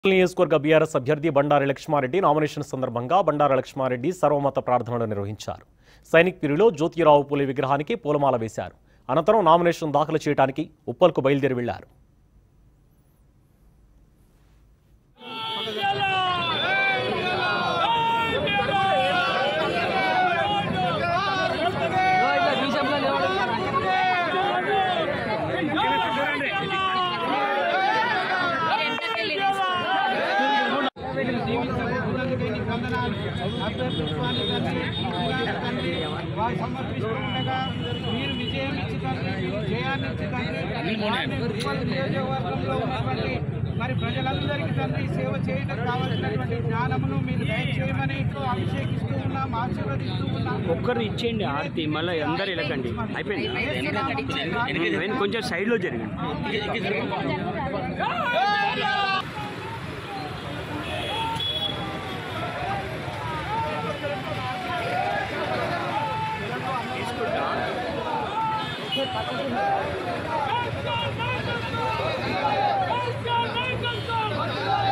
నియోజకవర్గ బీఆర్ఎస్ అభ్యర్థి బండారి లక్ష్మారెడ్డి నామినేషన్ సందర్భంగా బండారి లక్ష్మారెడ్డి సర్వమత ప్రార్థనలు నిర్వహించారు సైనిక్ పిరిలో జ్యోతిరావు పూలే విగ్రహానికి పూలమాల వేశారు అనంతరం నామినేషన్ దాఖలు చేయడానికి ఉప్పల్కు బయలుదేరి వెళ్లారు వారు సమర్పిస్తూ ఉండగా మీరు విజయం ఇచ్చి తండ్రి జయాన్ని ఇచ్చి తండ్రి వారిని ఉప్పల్ నియోజకవర్గంలో ఉన్నటువంటి మరి ప్రజలందరికీ తండ్రి సేవ చేయడం కావాల్సినటువంటి జ్ఞానమును మీరు దయచేయమని అభిషేకిస్తూ ఉన్నాం ఆశీర్వదిస్తూ ఉన్నాం ఒక్కరు ఇచ్చేయండి ఆరతి మళ్ళీ అందరు ఇలకండి అయిపోయింది వెనక కొంచెం సైడ్లో జరిగింది Let's go!